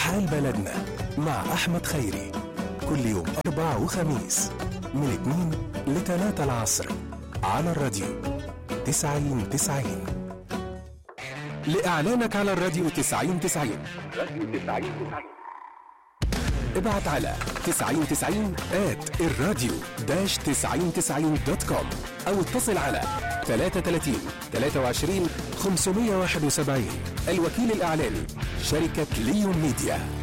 حال بلدنا مع أحمد خيري كل يوم أربع وخميس من 2 ل 3 العصر على الراديو 90 90 لإعلانك على الراديو 90 90 ابعت على 9090 at الراديو داش 9090 دوت كوم أو اتصل على 33 23 571 الوكيل الإعلاني شركة ليون ميديا